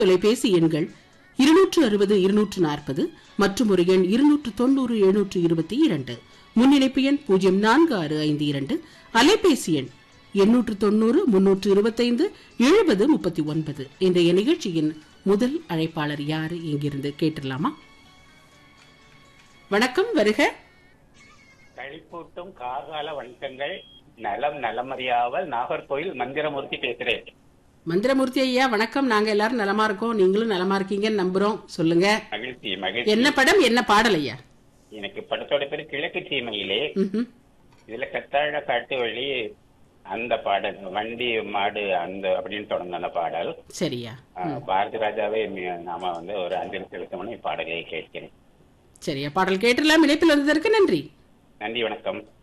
தொலைபேசி எண்கள் இருநூற்று அறுபது இருநூற்று நாற்பது மற்றும் ஒரு எண் இருநூற்று தொண்ணூறு எழுநூற்று இருபத்தி இரண்டு முன்னிணைப்பு எண் பூஜ்ஜியம் நான்கு ஆறு ஐந்து இரண்டு அலைபேசி எண் எண்ணூற்று தொண்ணூறு முன்னூற்று இருபத்தைந்து எழுபது முப்பத்தி ஒன்பது இன்றைய நிகழ்ச்சியின் முதல் அழைப்பாளர் யாரு இங்கிருந்து கேட்டுடலாமா வணக்கம் வருக கழிப்பூட்டும் கார்கால வணக்கங்கள் நலம் நலமறியாவல் நாகர்கோயில் மந்திரமூர்த்தி பேசுறேன் மந்திரமூர்த்தி ஐயா வணக்கம் நாங்க எல்லாரும் நலமா இருக்கோம் நீங்களும் நலமா இருக்கீங்கன்னு நம்புறோம் சொல்லுங்க மகிழ்ச்சி மகிழ்ச்சி என்ன படம் என்ன பாடல் ஐயா எனக்கு படத்தோட பேரு கிழக்கு சீமையிலே ம்ஹும். இதுல கத்தாழ காட்டு வழி அந்த பாடல் வண்டி மாடு அந்த அப்படின்னு தொடங்க அந்த பாடல் சரியா ஆஹ், பாரதி ராஜாவே மி- நாம வந்து ஒரு அஞ்சலி செலுத்தணும்னு பாடலை கேட்கிறேன் சரியா பாடல் கேட்டுலாம் இணைப்பில் வந்ததற்கு நன்றி நன்றி வணக்கம்